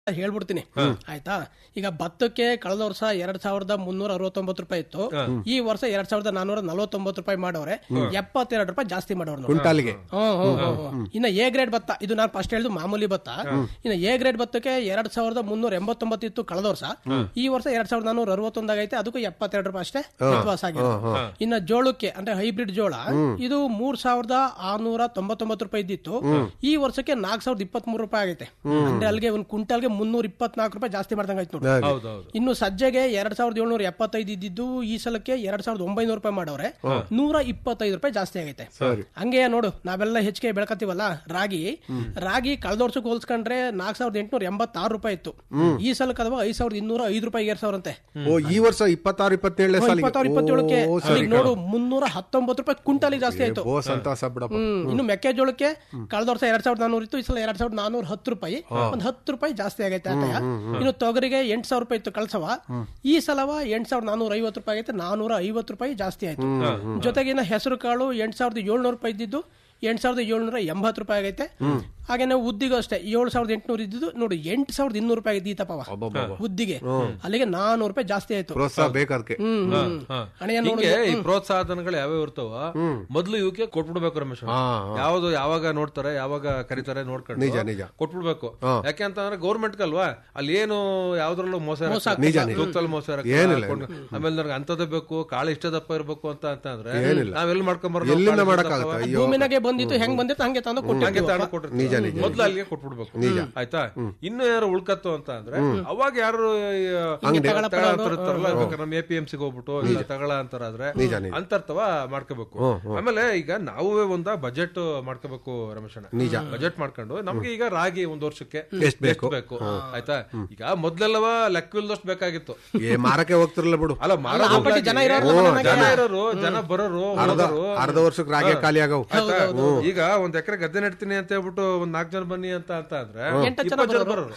ಹೇಳ್ಬಿಡ್ತೀನಿ ಆಯ್ತಾ ಈಗ ಭತ್ತಕ್ಕೆ ಕಳೆದ ವರ್ಷ ಎರಡ್ ಸಾವಿರದ ಮುನ್ನೂರ ಅರವತ್ತೊಂಬತ್ತು ರೂಪಾಯಿ ಇತ್ತು ಈ ವರ್ಷ ಎರಡ್ ಸಾವಿರದ ನಾನೂರ ನಲವತ್ತೊಂಬತ್ತು ರೂಪಾಯಿ ಮಾಡವ್ರೆ ಎಪ್ಪತ್ತೆರಡು ರೂಪಾಯಿ ಜಾಸ್ತಿ ಮಾಡವ್ರು ನೋಡಿ. ಕ್ವಿಂಟಾಲ್ಗೆ ಹ್ಮ್, ಹ್ಮ್, ಹ್ಮ್, ಹ್ಮ್. ಇನ್ನ ಎ ಗ್ರೇಡ್ ಭತ್ತ ಇದು ನಾನು ಫಸ್ಟ್ ಹೇಳಿದ್ದು ಮಾಮೂಲಿ ಭತ್ತ ಇನ್ನ ಎ ಗ್ರೇಡ್ ಭತ್ತಕ್ಕೆ ಎರಡ್ ಸಾವಿರದ ಮುನ್ನೂರ ಎಂಬತ್ತೊಂಬತ್ತು ಇತ್ತು ಕಳೆದ ವರ್ಷ ಈ ವರ್ಷ ಎರಡ್ ಸಾವಿರದ ನಾನೂರ ಅರವತ್ತೊಂದಾಗೈತೆ ಅದಕ್ಕೂ ಎಪ್ಪತ್ತೆರಡು ರೂಪಾಯಿ ಅಷ್ಟೇ ವ್ಯತ್ಯಾಸ ಆಗಿದೆ ಇನ್ನ ಜೋಳಕ್ಕೆ ಅಂದ್ರೆ ಹೈಬ್ರಿಡ್ ಜೋಳ ಇದು ಮೂರ್ ಸಾವಿರದ ಆರ್ನೂರ ತೊಂಬತ್ತೊಂಬತ್ತು ರೂಪಾಯಿ ಇದ್ದಿತ್ತು ಈ ವರ್ಷಕ್ಕೆ ನಾಲ್ಕ್ ಸಾವಿರದ ಇಪ್ಪತ್ತ್ ಮೂರು ರೂಪಾಯಿ ಆಗೈತೆ ಅಂದ್ರೆ ಅಲ್ಲಿಗೆ ಒಂದು ಕ್ವಿಂಟಲ್ಗೆ ಮುನ್ನೂರ ಇಪ್ಪತ್ನಾಲ್ಕು ರೂಪಾಯಿ ಜಾಸ್ತಿ ಮಾಡ್ದಂಗೆ ಆಯ್ತು ನೋಡಿ ಹೌದೌದು ಇನ್ನು ಸಜ್ಜೆಗೆ ಎರಡ್ ಸಾವಿರದ ಏಳ್ನೂರ ಎಪ್ಪತ್ತೈದು ಇದ್ದಿದ್ದು ಈ ಸಲಕ್ಕೆ ಎರಡ್ ಸಾವಿರದ ಒಂಬೈನೂರು ರೂಪಾಯಿ ಮಾಡವ್ರೆ ನೂರ ಇಪ್ಪತ್ತೈದು ರೂಪಾಯಿ ಜಾಸ್ತಿ ಆಗೈತೆ ಹಂಗೆ ನೋಡು ನಾವೆಲ್ಲ ಹೆಚ್ಚಿಗೆ ಬೆಳ್ಕತ್ತೀವಲ್ಲ ರಾಗಿ ರಾಗಿ ಕಳೆದ ವರ್ಷಕ್ಕೆ ಹೋಲ್ಸ್ಕೊಂಡ್ರೆ ನಾಲ್ಕ್ ಸಾವಿರದ ಎಂಟುನೂರ ಎಂಬತ್ತಾರು ರೂಪಾಯಿ ಇತ್ತು ಈ ಸಲಕ್ಕೆ ಅದಾವ ಐದ್ ಸಾವಿರದ ಇನ್ನೂರ ಐದು ರೂಪಾಯಿ ಏರ್ ಸಾವಿರಂತೆ ಓ ಈ ವರ್ಷ ಇಪ್ಪತ್ತಾರು ಇಪ್ಪತ್ತೇಳನೇ ಸಾಲಿಗೆ ಇಪ್ಪತ್ತಾರು ಇಪ್ಪತ್ತೇಳಕ್ಕೆ ಓ, ಅಲ್ಲಿಗೆ ನೋಡು ಮುನ್ನೂರ ಹತ್ತೊಂಬತ್ತು ರೂಪಾಯಿ ಕ್ವಿಂಟಾಲಿಗೆ ಜಾಸ್ತಿ ಆಯ್ತು ಓ ಸಂತಾಸ ಬಿಡಪ್ಪ ಹ್ಮ್ ಇನ್ನು ಮೆಕ್ಕೆಜೋಳಕ್ಕೆ ಕಳೆದ ವರ್ಷ ಎರಡ್ ಸಾವಿರದ ನಾನೂರು ಇತ್ತು ಈ ಸಲ ಎರಡ್ ಸಾವಿರದ ನಾನೂರ ಹತ್ತು ರೂಪಾಯಿ ಒಂದ್ ಹತ್ತು ರೂಪಾಯಿ ಜಾಸ್ತಿ ಆಗೈತೆ ಆತಯ ಇನ್ನು ತೊಗರಿಗೆ ಎಂಟ್ ಸಾವಿರ ರೂಪಾಯಿ ಇತ್ತು ಕಳ್ಸವ ಈ ಸಲವ ಎಂಟ್ ಸಾವಿರದ ನಾನೂರ ಐವತ್ತು ರೂಪಾಯಿ ಆಗೈತೆ ನಾನೂರ ಐವತ್ತು ರೂಪಾಯಿ ಜಾಸ್ತಿ ಆಯ್ತು ಜೊತೆಗೆ ಇನ್ನು ಹೆಸರು ಕಾಳು ಎಂಟ್ ಸಾವಿರದ ಏಳ್ನೂರು ರೂಪಾಯಿ ಇದ್ದಿದ್ದು ಎಂಟ್ ಸಾವಿರದ ಏಳ್ನೂರ ಎಂಬತ್ತು ರೂಪಾಯಿ ಆಗೈತೆ ಹಾಗೆ ನಾವು ಉದ್ದಿಗೂ ಅಷ್ಟೇ ಏಳು ಸಾವಿರದ ಎಂಟುನೂರು ಇದ್ದಿದ್ದು ನೋಡಿ ಎಂಟು ಸಾವಿರದ ಇನ್ನೂರು ರೂಪಾಯಿ ಇದ್ದೀತಪ್ಪ ಉದ್ದಿಗೆ ಅಲ್ಲಿಗೆ ನಾನೂರು ರೂಪಾಯಿ ಜಾಸ್ತಿ ಆಯ್ತು ಪ್ರೋತ್ಸಾಹ ಬೇಕದಕ್ಕೆ ಹ್ಮ್ ಹ್ಮ್. ಹಾ. ಅಣೆಯ ನೋಡು ಹಿಂಗೆ ಈ ಪ್ರೋತ್ಸಾಹಧನಗಳು ಯಾವ್ಯಾವ ಇರ್ತಾವ ಮೊದ್ಲು ಇವಕ್ಕೆ ಕೊಟ್ಬಿಡ್ಬೇಕು ರಮೇಶ್ ಅವ್ರೆ. ಯಾವ್ದು ಯಾವಾಗ ನೋಡ್ತಾರೆ ಯಾವಾಗ ಕರೀತಾರೆ ನೋಡ್ಕೊಂಡು ನಿಜ, ನಿಜ. ಕೊಟ್ಬಿಡ್ಬೇಕು ಯಾಕೆ ಅಂತಂದ್ರೆ ಗೌರ್ಮೆಂಟ್ ಅಲ್ವಾ ಅಲ್ಲಿ ಏನು ಯಾವ್ದ್ರಲ್ಲೂ ಮೋಸ ಇರಲ್ಲ. ನಿಜ, ನಿಜ. ತೂಕದಲ್ಲಿ ಮೋಸ ಇರಲ್ಲ. ಏನಿಲ್ಲ, ಕೊಂಡು- ಆಮೇಲೆ ನನಗೆ ಅಂತದೇ ಬೇಕು ಕಾಳು ಇಷ್ಟೇ ದಪ್ಪ ಇರ್ಬೇಕು ಅಂತ ಅಂತ ಅಂದ್ರೆ ಏನಿಲ್ಲ. ನಾವೆಲ್ಲಿ ಮಾಡ್ಕೊಂಬಾರ ಎಲ್ಲಿಂದ ಮಾಡಕ್ಕಾಗತ್ತ ಅಯ್ಯೋ ಭೂಮಿನಾಗೆ ಬಂದಿತ್ತು ಹೆಂಗ್ ಬಂದಿತ್ತು ಹಂಗೆ ತಂದು ಹಂಗೆ ಕೊಟ್ಟಿರ್ತೀವಿ ತಾಣ ಕೊಟ್ಟಿರ್ತೀವಿ ಮೊದ್ಲು ಅಲ್ಲಿಗೆ ಕೊಟ್ಬಿಡ್ಬೇಕು ಆಯ್ತಾ ಇನ್ನು ಯಾರು ಉಳ್ಕತ್ತು ಅಂತ ಅಂದ್ರೆ ಅವಾಗ ಯಾರು ಈ, ತಗೊಳ ಅಂತ ಇರ್ತಾರಲ್ಲ, ಬೇಕಾದ್ರೆ ನಮ್ಮ ಎ ಪಿ ಎಂ ಸಿಗೆ ಹೋಗ್ಬಿಟ್ಟು ಇಲ್ಲ ತಗೊಳ ಅಂತಾರಾದ್ರೆ ಅಂತರ್ತವ ಮಾಡ್ಕೋಬೇಕು ಆಮೇಲೆ ಈಗ ನಾವೇ ಒಂದ ಬಜೆಟ್ ಮಾಡ್ಕೋಬೇಕು ರಮೇಶಣ್ಣ ನಿಜ ಬಜೆಟ್ ಮಾಡ್ಕೊಂಡು ನಮ್ಗೆ ಈಗ ರಾಗಿ ಒಂದ್ ವರ್ಷಕ್ಕೆ ಎಷ್ಟ್ ಬೇಕು? ಬೇಕು ಆಯ್ತಾ ಈಗ ಮೊದ್ಲೆಲ್ಲವ ಲೆಕ್ಕವಿಲ್ದಷ್ಟು ಬೇಕಾಗಿತ್ತು ಏ ಮಾರಕ್ಕೆ ಹೋಗ್ತಿರಲ್ಲ ಬಿಡು ಅಲ್ಲ ಮಾರೋದು ಪಟ್ಟಿ ಜನ ಇರೋರು ಓ, ನಮ್ಮನೆಗೆ. ಜನ ಇರೋರು ಜನ ಬರೋರು ಅರ್ಧ ಹೋಗೋರು. ಅರ್ಧ ವರ್ಷಕ್ಕೆ ರಾಗಿ ಖಾಲಿ ಆಗವು ಆಯ್ತಾ? ಈಗ ಒಂದ್ ಎಕರೆ ಗದ್ದೆ ನೆಡ್ತೀನಿ ಅಂತ ಹೇಳ್ಬಿಟ್ಟು ಒಂದ್ ನಾಲ್ಕು ಜನ ಬನ್ನಿ ಅಂತ ಅಂತ ಅಂದ್ರೆ ಎಂಟತ್ತು ಜನ ಇಪ್ಪತ್ತು ಜನ ಬರೋರು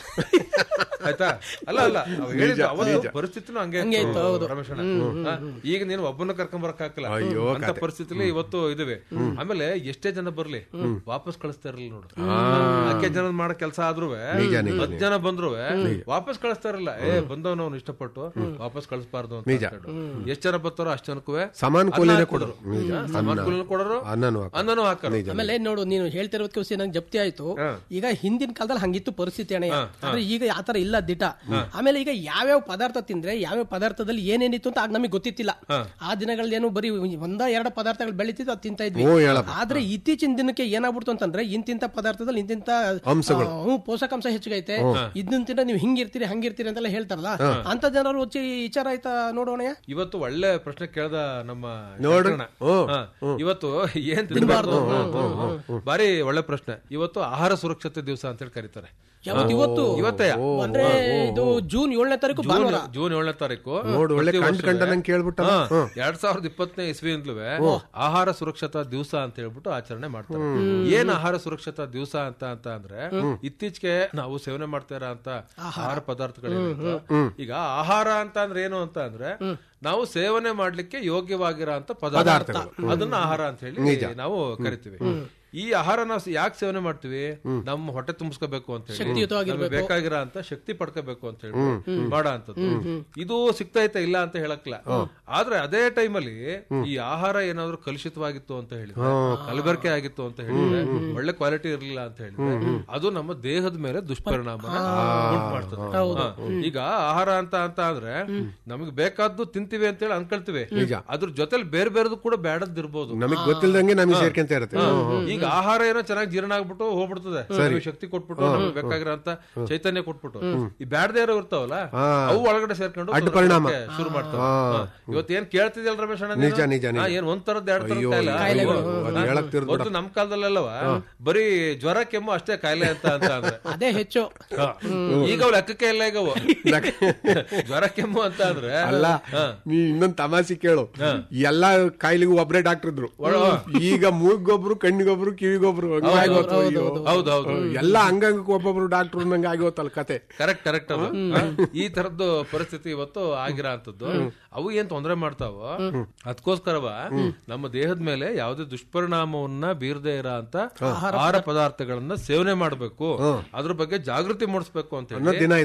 ಆಯ್ತಾ ಅಲ್ಲ ಅಲ್ಲ ಅವ್ ಹೇಳಿದ್ದು ಅವತ್ತು ಪರಿಸ್ಥಿತಿನೂ ಹಂಗೆ ಇತ್ತು, ರಮೇಶಣ್ಣ ಹಾ? ಈಗ ನೀನು ಒಬ್ಬನ ಕರ್ಕೊಂಡ್ ಬರಕ್ ಹಾಕಲ್ಲ ಅಯ್ಯೋ, ಅಂತ ಪರಿಸ್ಥಿತಿಲಿ ಇವತ್ತು ಇದುವೆ ಆಮೇಲೆ ಎಷ್ಟೇ ಜನ ಬರ್ಲಿ ವಾಪಸ್ ಕಳಿಸ್ತಾ ಇರಲಿಲ್ಲ ನೋಡು ನಾಲ್ಕೇ ಜನ ಮಾಡೋ ಕೆಲಸ ಆದ್ರೂ ಹತ್ತು ಜನ ಬಂದ್ರು ವಾಪಸ್ ಕಳಿಸ್ತಾ ಇರಲ್ಲ ಏ ಬಂದವನು ಅವ್ನು ಇಷ್ಟಪಟ್ಟು ವಾಪಸ್ ಕಳಿಸ್ಬಾರ್ದು ಅಂತ ಹೇಳ್ಬಿಟ್ಟು. ಎಷ್ಟ್ ಜನ ಬರ್ತಾರೋ ಅಷ್ಟ್ ಜನಕ್ಕೂ ಸಮಾನ ಕೂಲಿನೇ ಕೊಡರು ಸಮಾನ ಕೂಲಿನೂ ಕೊಡೋರು ಅನ್ನನೂ ಹಾಕು. ಅನ್ನನೂ ಹಾಕರು ಆಮೇಲೆ ನೋಡು ನೀನು ಹೇಳ್ತಿರೋದಕ್ಕೆ ಖುಷಿ ನಂಗೆ ಜಪ್ತಿ ಆಯ್ತು ಈಗ ಹಿಂದಿನ ಕಾಲದಲ್ಲಿ ಹಂಗಿತ್ತು ಪರಿಸ್ಥಿತಿ ಅಣ್ಣಯ್ಯ ಆದ್ರೆ ಈಗ ಆತರ ಇಲ್ಲ ದಿಟ ಆಮೇಲೆ ಈಗ ಯಾವ್ಯಾವ ಪದಾರ್ಥ ತಿಂದ್ರೆ ಯಾವ್ಯಾವ ಪದಾರ್ಥದಲ್ಲಿ ಏನೇನಿತ್ತು ಅಂತ ಆಗ ನಮಗೆ ಗೊತ್ತಿತ್ತಿಲ್ಲ ಆ ದಿನಗಳಲ್ಲಿ ಏನು ಬರೀ ಒಂದ ಎರಡು ಪದಾರ್ಥಗಳು ಬೆಳಿತಿದ್ದು ಅದು ತಿಂತಾ ಇದ್ವಿ ಓ ಹೇಳಪ್ಪ ಆದ್ರೆ ಇತ್ತೀಚಿನ ದಿನಕ್ಕೆ ಏನಾಗ್ಬಿಡ್ತು ಅಂತಂದ್ರೆ ಇಂತಿಂತ ಪದಾರ್ಥದಲ್ಲಿ ಇಂತಿಂತ ಅಂಶಗಳು. ಆ, ಹ್ಮ್, ಪೋಷಕಾಂಶ ಹೆಚ್ಚಿಗೈತೆ ಇದನ್ನ ತಿಂದ್ರೆ ನೀವು ಹಿಂಗಿರ್ತೀರಿ ಹಂಗಿರ್ತೀರಿ ಅಂತೆಲ್ಲ ಹೇಳ್ತಾರಲ್ಲ ಅಂತ ಜನರು వచ్చి ವಿಚಾರ ಆಯ್ತಾ ನೋಡೋಣ ಇವತ್ತು ಒಳ್ಳೆ ಪ್ರಶ್ನೆ ಕೇಳ್ದ ನಮ್ಮ ನೋಡು. ಶಂಕರಣ್ಣ. ಓ, ಹಾ. ಇವತ್ತು ಏನ್ ತಿನ್ಬಾರ್ದು ಬಾರಿ ಒಳ್ಳೆ ಪ್ರಶ್ನೆ ಇವತ್ತು ಆಹಾರ ಸುರಕ್ಷತೆ ದಿವಸ ಅಂತ ಹೇಳಿ ಕರೀತಾರೆ ಯಾವತ್ತು ಇವತ್ತು ಇವತ್ತೇ ಅಂದ್ರೆ ಇದು ಜೂನ್ ಏಳನೇ ತಾರೀಕು ಜೂನ್ ಭಾನುವಾರ ಜೂನ್ ಏಳನೇ ತಾರೀಕು ನೋಡು ಒಳ್ಳೆ ಪ್ರತಿ ಕಂಡ್ ವರ್ಷವೇ, ಕಂಡ ನಂಗೆ ಕೇಳ್ಬಿಟ್ಟ ಹಾ, ಎರಡ್ ಸಾವಿರದ ಇಪ್ಪತ್ತನೇ ಇಸ್ವಿಯಿಂದಲೂ ಆಹಾರ ಸುರಕ್ಷತಾ ದಿವಸ ಅಂತ ಹೇಳ್ಬಿಟ್ಟು ಆಚರಣೆ ಮಾಡ್ತಾರೆ ಏನ್ ಆಹಾರ ಸುರಕ್ಷತಾ ದಿವಸ ಅಂತ ಅಂತ ಅಂದ್ರೆ ಇತ್ತೀಚೆಗೆ ನಾವು ಸೇವನೆ ಮಾಡ್ತಾ ಇರೋ ಅಂತ ಆಹಾರ ಪದಾರ್ಥಗಳು ಈಗ ಆಹಾರ ಅಂತ ಅಂದ್ರೆ ಏನು ಅಂತ ಅಂದ್ರೆ ನಾವು ಸೇವನೆ ಮಾಡ್ಲಿಕ್ಕೆ ಯೋಗ್ಯವಾಗಿರೋ ಅಂತ ಪದಾರ್ಥ ಅದನ್ನ ಆಹಾರ ಅಂತ ಹೇಳಿ ನಾವು ಕರಿತೀವಿ ಈ ಆಹಾರ ನಾವು ಯಾಕೆ ಸೇವನೆ ಮಾಡ್ತೀವಿ ನಮ್ಮ ಹೊಟ್ಟೆ ತುಂಬಿಸ್ಕೋಬೇಕು ಅಂತ ಹೇಳಿ ನಮ್ಗೆ ಬೇಕಾಗಿರೋ ಅಂತ ಶಕ್ತಿ ಪಡ್ಕೋಬೇಕು ಅಂತ ಹೇಳಿ ಮಾಡ ಅಂತದ್ದು ಇದು ಸಿಗ್ತೈತೆ ಇಲ್ಲ ಅಂತ ಹೇಳಕ್ಲ ಆದ್ರೆ ಅದೇ ಟೈಮಲ್ಲಿ ಈ ಆಹಾರ ಏನಾದ್ರು ಕಲುಷಿತವಾಗಿತ್ತು ಅಂತ ಹೇಳಿದ್ರೆ ಕಲಬೆರಕೆ ಆಗಿತ್ತು ಅಂತ ಹೇಳಿದ್ರೆ ಒಳ್ಳೆ ಕ್ವಾಲಿಟಿ ಇರಲಿಲ್ಲ ಅಂತ ಹೇಳಿದ್ರೆ ಅದು ನಮ್ಮ ದೇಹದ ಮೇಲೆ ದುಷ್ಪರಿಣಾಮ ಉಂಟು ಮಾಡ್ತದೆ ಹಾ. ಈಗ ಆಹಾರ ಅಂತ ಅಂತ ಅಂದ್ರೆ ನಮಗೆ ಬೇಕಾದ್ದು ತಿಂತೀವಿ ಅಂತ ಹೇಳಿ ಅನ್ಕೊಳ್ತೀವಿ ಅದ್ರ ಜೊತೆಲಿ ಬೇರೆ ಬೇರೆದು ಕೂಡ ಬೇಡದಿರ್ಬೋದು ನಮಗ್ ಗೊತ್ತಿಲ್ದಂಗೆ ನಮಗೆ ಸೇರ್ಕೊಂತ ಇರುತ್ತೆ ಈಗ ಆಹಾರ ಏನೋ ಚೆನ್ನಾಗಿ ಜೀರ್ಣ ಆಗ್ಬಿಟ್ಟು ಹೋಗ್ಬಿಡ್ತದೆ ನಮ್ಗೆ ಶಕ್ತಿ ಕೊಟ್ಬಿಟ್ಟು ನಮ್ಗೆ ಬೇಕಾಗಿರೋ ಅಂತ ಚೈತನ್ಯ ಕೊಟ್ಬಿಟ್ಟು ಈ ಬ್ಯಾಡದೇ ಇರೋ ಇರ್ತಾವಲ್ಲ ಅವು ಒಳಗಡೆ ಸೇರ್ಕೊಂಡು ಅಡ್ಡ ಪರಿಣಾಮ. ತೊಂದ್ರೆ ಶುರು ಮಾಡ್ತಾವ ಇವತ್ತು ಏನ್ ಕೇಳ್ತಿದ್ಯಲ್ಲ ರಮೇಶ್ ಅಣ್ಣ ನಿಜ, ನಿಜ, ನಿಜ. ಏನ್ ಒಂದ್ ತರದ್ ಎರಡ್ ತರದ್ ಅಯ್ಯೋ, ಕಾಯಿಲೆ ಅಯ್ಯೋ, ಅದು ಹೇಳಕ್ ತಿರ್ದ್ಬಿಡ. ಮೊದ್ಲು ನಮ್ ಕಾಲದಲ್ಲೆಲ್ಲವ ಬರೀ ಜ್ವರ ಕೆಮ್ಮು ಅಷ್ಟೇ ಕಾಯಿಲೆ ಅಂತ ಅಂತ ಅಂದ್ರೆ ಅದೇ ಹೆಚ್ಚು ಈಗ ಅವ್ ಲೆಕ್ಕಕ್ಕೆ ಲೆಕ್ಕ ಇಲ್ಲ ಈಗ ಅವು. ಜ್ವರ ಕೆಮ್ಮು ಅಂತ ಅಂದ್ರೆ ಅಲ್ಲ ಹಾ. ನೀ ಇನ್ನೊಂದ್ ತಮಾಷೆ ಕೇಳು ಎಲ್ಲಾ ಕಾಯಿಲೆಗೂ ಒಬ್ರೇ ಡಾಕ್ಟರ್ ಇದ್ರು ಈಗ ಮೂಗೊಬ್ರು ಕಣ್ಣಿಗೊಬ್ರು ಕಿವಿಗೊಬ್ರು ಹಂಗಾಗೋತು ಅಯ್ಯೋ. ಹೌದು ಹೌದು ಎಲ್ಲ ಅಂಗಂಗಕ್ಕೆ ಒಬ್ಬೊಬ್ರು ಡಾಕ್ಟರ್ ನಂಗೆ ಆಗೋತಲ್ಲ ಕತೆ ಕರೆಕ್ಟ್ ಕರೆಕ್ಟ್ ಅದು ಈ ತರದ್ದು ಪರಿಸ್ಥಿತಿ ಇವತ್ತು ಆಗಿರೋ ಅಂತದ್ದು ಅವು ಏನ್ ತೊಂದರೆ ಮಾಡ್ತಾವ ಅದಕ್ಕೋಸ್ಕರವ ನಮ್ಮ ದೇಹದ ಮೇಲೆ ಯಾವುದೇ ದುಷ್ಪರಿಣಾಮವನ್ನ ಬೀರದೇ ಇರೋ ಅಂತ ಆಹಾರ ಪದಾರ್ಥಗಳನ್ನ ಸೇವನೆ ಮಾಡಬೇಕು ಅದ್ರ ಬಗ್ಗೆ ಜಾಗೃತಿ ಮೂಡಿಸ್ಬೇಕು ಅಂತ ಹೇಳಿ ಅನ್ನೋ ದಿನ